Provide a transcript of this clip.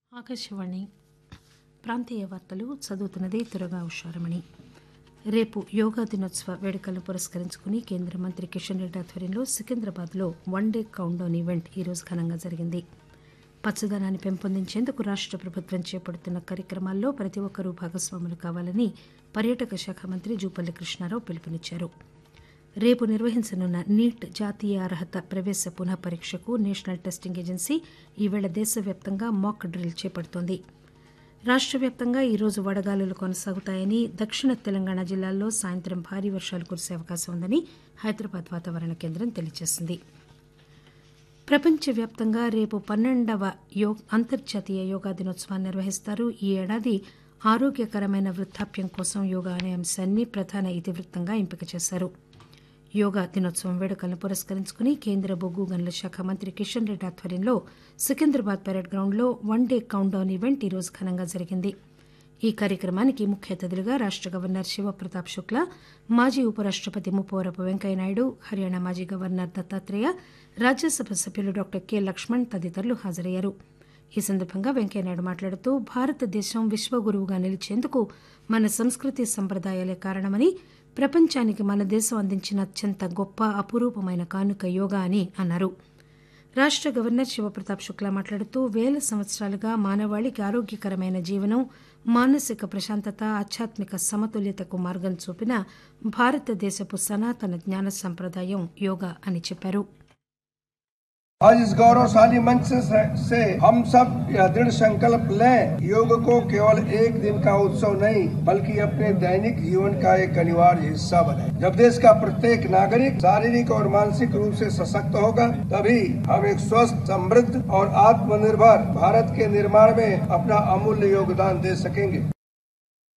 ఆకాశవాణి ప్రాంతీయ వార్తలు చదువుతున్నది దురగా ఉషారమణి రేపు యోగా దినోత్సవ వేడుకలను పురస్కరించుకుని కేంద్ర మంత్రి కిషన్ రెడ్డి ఆధ్వర్యంలో సికింద్రాబాద్లో one day countdown event ఈరోజు ఘనంగా జరిగింది పచ్చదనాన్ని పెంపొందించేందుకు రాష్ట ప్రభుత్వం చేపడుతున్న కార్యక్రమాల్లో ప్రతి ఒక్కరూ భాగస్వాములు కావాలని పర్యాటక శాఖ మంత్రి జూపల్లి కృష్ణారావు పిలుపునిచ్చారు రేపు నిర్వహించనున్న నీట్ జాతీయ అర్హత ప్రవేశ పునః పరీక్షకు నేషనల్ టెస్టింగ్ ఏజెన్సీ ఈవేళ దేశవ్యాప్తంగా మాక్ డ్రిల్ చేపడుతోంది రాష్ట వ్యాప్తంగా ఈరోజు వడగాలులు కొనసాగుతాయని దక్షిణ తెలంగాణ జిల్లాల్లో సాయంత్రం భారీ వర్షాలు కురిసే అవకాశం ఉందని హైదరాబాద్ వాతావరణ కేంద్రం తెలియజేసింది ప్రపంచవ్యాప్తంగా రేపు పన్నెండవ యో అంతర్జాతీయ యోగా దినోత్సవాన్ని నిర్వహిస్తారు ఈ ఏడాది ఆరోగ్యకరమైన వృద్ధాప్యం కోసం యోగా అనే అంశాన్ని ప్రధాన ఇతివృత్తంగా ఎంపిక చేశారు యోగా దినోత్సవం వేడుకలను పురస్కరించుకుని కేంద్ర బొగ్గు గనుల శాఖ మంత్రి కిషన్ రెడ్డి ఆధ్వర్యంలో సికింద్రాబాద్ పరేడ్ గ్రౌండ్లో one day countdown event ఈరోజు ఘనంగా జరిగింది ఈ కార్యక్రమానికి ముఖ్య అతిథులుగా రాష్ట గవర్నర్ శివప్రతాప్ శుక్లా మాజీ ఉపరాష్టపతి ముప్పవరపు వెంకయ్యనాయుడు హర్యానా మాజీ గవర్నర్ దత్తాత్రేయ రాజ్యసభ సభ్యులు డాక్టర్ కె లక్ష్మణ్ తదితరులు హాజరయ్యారు ఈ సందర్భంగా వెంకయ్యనాయుడు మాట్లాడుతూ భారతదేశం విశ్వగురువుగా నిలిచేందుకు మన సంస్కృతి సంప్రదాయాలే కారణమని ప్రపంచానికి మన దేశం అందించిన అత్యంత గొప్ప అపురూపమైన కానుక యోగా అని అన్నారు రాష్ట గవర్నర్ శివప్రతాప్ శుక్లా మాట్లాడుతూ వేల సంవత్సరాలుగా మానవాళికి ఆరోగ్యకరమైన జీవనం మానసిక ప్రశాంతత ఆధ్యాత్మిక సమతుల్యతకు మార్గం చూపిన భారతదేశపు సనాతన జ్ఞాన సంప్రదాయం యోగా అని చెప్పారు आज इस गौरवशाली मंच से, से हम सब यह दृढ़ संकल्प लें योग को केवल एक दिन का उत्सव नहीं बल्कि अपने दैनिक जीवन का एक अनिवार्य हिस्सा बने जब देश का प्रत्येक नागरिक शारीरिक और मानसिक रूप से सशक्त होगा तभी हम एक स्वस्थ समृद्ध और आत्मनिर्भर भारत के निर्माण में अपना अमूल्य योगदान दे सकेंगे